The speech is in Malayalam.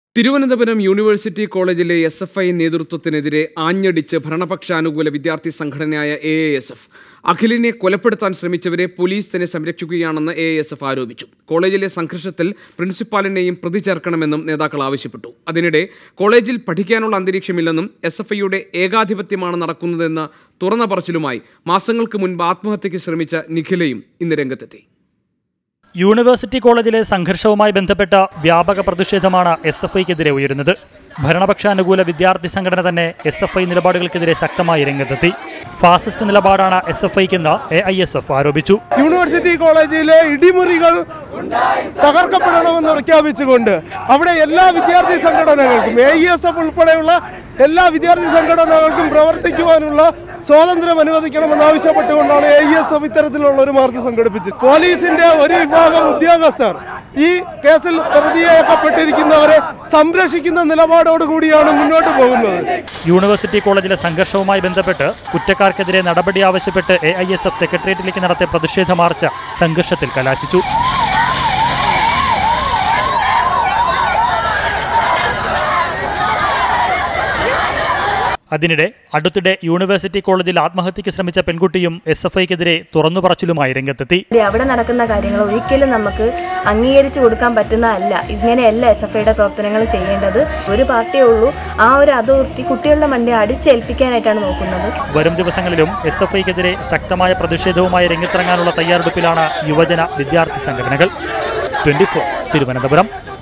തിരുവനന്തപുരം യൂണിവേഴ്സിറ്റി കോളേജിലെ എസ് എഫ് ഐ നേതൃത്വത്തിനെതിരെ ആഞ്ഞടിച്ച് ഭരണപക്ഷാനുകൂല വിദ്യാർത്ഥി സംഘടനയായ എ എസ് എഫ് അഖിലിനെ കൊലപ്പെടുത്താൻ ശ്രമിച്ചവരെ പോലീസ് തന്നെ സംരക്ഷിക്കുകയാണെന്ന് എ എസ് എഫ് ആരോപിച്ചു കോളേജിലെ സംഘർഷത്തിൽ പ്രിൻസിപ്പാലിനെയും പ്രതി ചേർക്കണമെന്നും നേതാക്കൾ ആവശ്യപ്പെട്ടു അതിനിടെ കോളേജിൽ പഠിക്കാനുള്ള അന്തരീക്ഷമില്ലെന്നും എസ് എഫ് ഐയുടെ ഏകാധിപത്യമാണ് നടക്കുന്നതെന്ന തുറന്ന പറച്ചിലുമായി മാസങ്ങൾക്ക് മുൻപ് ആത്മഹത്യയ്ക്ക് ശ്രമിച്ച നിഖിലയും ഇന്ന് രംഗത്തെത്തി യൂണിവേഴ്സിറ്റി കോളേജിലെ സംഘർഷവുമായി ബന്ധപ്പെട്ട വ്യാപക പ്രതിഷേധമാണ് എസ് എഫ് ഐക്കെതിരെ ഉയരുന്നത് ഭരണപക്ഷാനുകൂല വിദ്യാർത്ഥി സംഘടന തന്നെ എസ് എഫ് ഐ നിലപാടുകൾക്കെതിരെ ശക്തമായി രംഗത്തെത്തി ഫാസിസ്റ്റ് നിലപാടാണ് എസ് എഫ് ഐക്കെന്ന് എ ഐ എസ് എഫ് ആരോപിച്ചു യൂണിവേഴ്സിറ്റി കോളേജിലെ ഇടിമുറികൾ തകർക്കപ്പെടണമെന്ന് പ്രഖ്യാപിച്ചുകൊണ്ട് അവിടെ എല്ലാ വിദ്യാർത്ഥി സംഘടനകൾക്കും എ ഇ എസ് എഫ് ഉൾപ്പെടെയുള്ള എല്ലാ വിദ്യാർത്ഥി സംഘടനകൾക്കും പ്രവർത്തിക്കുവാനുള്ള സ്വാതന്ത്ര്യം അനുവദിക്കണമെന്ന് ആവശ്യപ്പെട്ടുകൊണ്ടാണ് എ ഇ എസ് എഫ് ഇത്തരത്തിലുള്ള ഒരു മാർച്ച് സംഘടിപ്പിച്ചത് പോലീസിന്റെ ഒരു വിഭാഗം ഉദ്യോഗസ്ഥർ ഈ കേസിൽ പ്രതിയാക്കപ്പെട്ടിരിക്കുന്നവരെ സംരക്ഷിക്കുന്ന നിലപാടോടുകൂടിയാണ് മുന്നോട്ട് പോകുന്നത് യൂണിവേഴ്സിറ്റി കോളേജിലെ സംഘർഷവുമായി ബന്ധപ്പെട്ട് കുറ്റക്കാർക്കെതിരെ നടപടി ആവശ്യപ്പെട്ട് എ ഐ എസ് എഫ് സെക്രട്ടേറിയറ്റിലേക്ക് നടത്തിയ പ്രതിഷേധ മാർച്ച് സംഘർഷത്തിൽ കലാശിച്ചു അതിനിടെ അടുത്തിടെ യൂണിവേഴ്സിറ്റി കോളേജിൽ ആത്മഹത്യയ്ക്ക് ശ്രമിച്ച പെൺകുട്ടിയും എസ് എഫ് ഐക്കെതിരെ തുറന്നു പറച്ചിലുമായി രംഗത്തെത്തി ഇവിടെ അവിടെ നടക്കുന്ന കാര്യങ്ങൾ ഒരിക്കലും നമുക്ക് അംഗീകരിച്ചു കൊടുക്കാൻ പറ്റുന്നതല്ല ഇങ്ങനെയല്ല എസ് എഫ് ഐയുടെ പ്രവർത്തനങ്ങൾ ചെയ്യേണ്ടത് ഒരു പാർട്ടിയേ ഉള്ളൂ ആ ഒരു അതോറിറ്റി കുട്ടികളുടെ മണ്ടയെ അടിച്ചേൽപ്പിക്കാനായിട്ടാണ് നോക്കുന്നത് വരും ദിവസങ്ങളിലും എസ് എഫ് ഐക്കെതിരെ ശക്തമായ പ്രതിഷേധവുമായി രംഗത്തിറങ്ങാനുള്ള തയ്യാറെടുപ്പിലാണ് യുവജന വിദ്യാർത്ഥി സംഘടനകൾ ട്വന്റി തിരുവനന്തപുരം